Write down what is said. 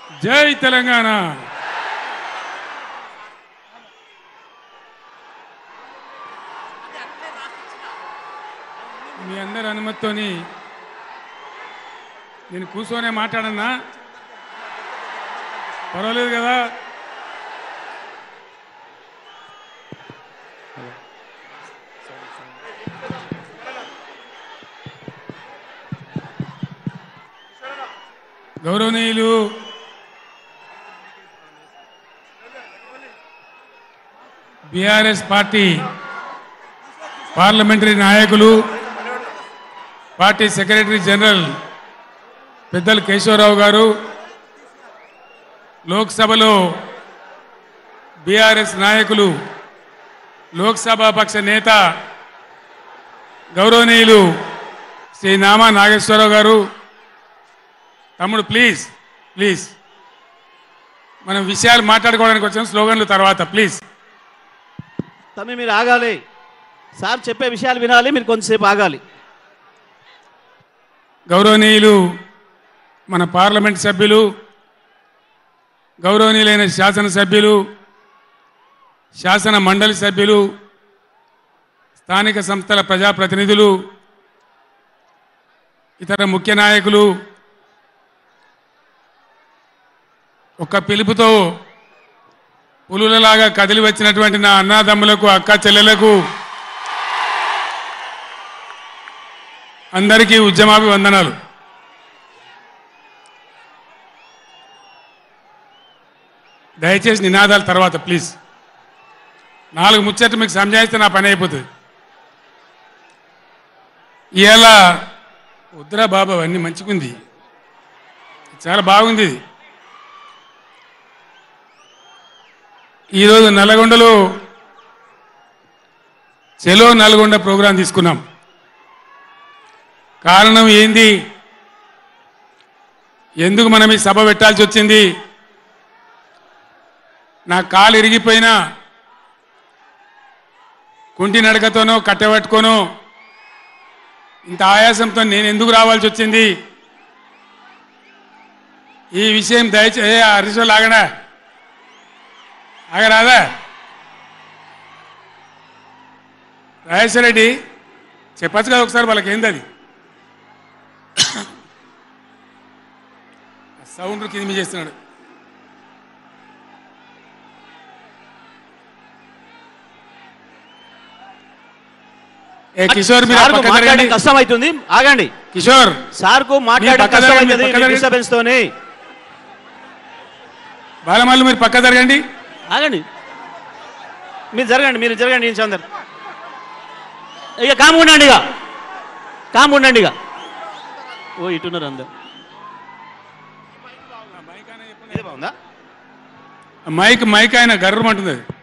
జై తెలంగాణ మీ అందరి అనుమతితోని నేను కూర్చొనే మాట్లాడన్నా పర్వాలేదు కదా గౌరవనీయులు బీఆర్ఎస్ పార్టీ పార్లమెంటరీ నాయకులు పార్టీ సెక్రటరీ జనరల్ పెద్దలు కేశవరావు గారు లోక్సభలో బీఆర్ఎస్ నాయకులు లోక్సభ పక్ష నేత గౌరవనీయులు శ్రీ నామా నాగేశ్వరరావు గారు తమ్ముడు ప్లీజ్ ప్లీజ్ మనం విషయాలు మాట్లాడుకోవడానికి వచ్చిన స్లోగన్లు తర్వాత ప్లీజ్ తమ్మి మీరు ఆగాలి సార్ చెప్పే విషయాలు వినాలి మీరు కొంతసేపు ఆగాలి గౌరవనీయులు మన పార్లమెంట్ సభ్యులు గౌరవనీయులైన శాసనసభ్యులు శాసన మండలి సభ్యులు స్థానిక సంస్థల ప్రజాప్రతినిధులు ఇతర ముఖ్య నాయకులు ఒక పిలుపుతో పులులలాగా కదిలి వచ్చినటువంటి నా అన్నాదమ్ములకు అక్క చెల్లెలకు అందరికీ ఉద్యమాభివందనాలు దయచేసి నినాదాల తర్వాత ప్లీజ్ నాలుగు ముచ్చట్లు మీకు సంజాయిస్తే నా పని అయిపోతుంది ఇవాళ వద్దురా బాబు అవన్నీ మంచిగుంది చాలా బాగుంది ఇది ఈరోజు నల్గొండలో చెలో నల్గొండ ప్రోగ్రాం తీసుకున్నాం కారణం ఏంది ఎందుకు మనం ఈ సభ పెట్టాల్సి వచ్చింది నా కాలు ఇరిగిపోయినా కుంటి నడకతోనో కట్టెబట్టుకోనో ఇంత ఆయాసంతో నేను ఎందుకు రావాల్సి వచ్చింది ఈ విషయం దయచే హరీశ్వర్ లాగడా ఆగరాదా రాజేశ్వర రెడ్డి చెప్పచ్చు కదా ఒకసారి వాళ్ళకి ఏంది అది సౌండ్ కింద చేస్తున్నాడు ఏ కిషోర్ మీరు ఆ సార్కు పక్క మాట్లాడడం జరగండి. కష్టం అవుతుంది ఆగండి కిషోర్ సార్కు మాట్లాడడం పక్క కష్టం జరగండి, అవుతుంది పక్క జరగండి. డిస్టర్బెన్స్ తోని బాలమల్లు మీరు పక్క జరగండి ఆగండి మీరు జరగండి మీరు జరగండి ఇంచు అందరు ఇక కాము ఉండండి ఇక కాము ఉండండి ఇక ఓ ఇటున్నారు అందరు ఇదే బాగుందా మైక్ మైక్ ఆయన గర్రమంటుంది అది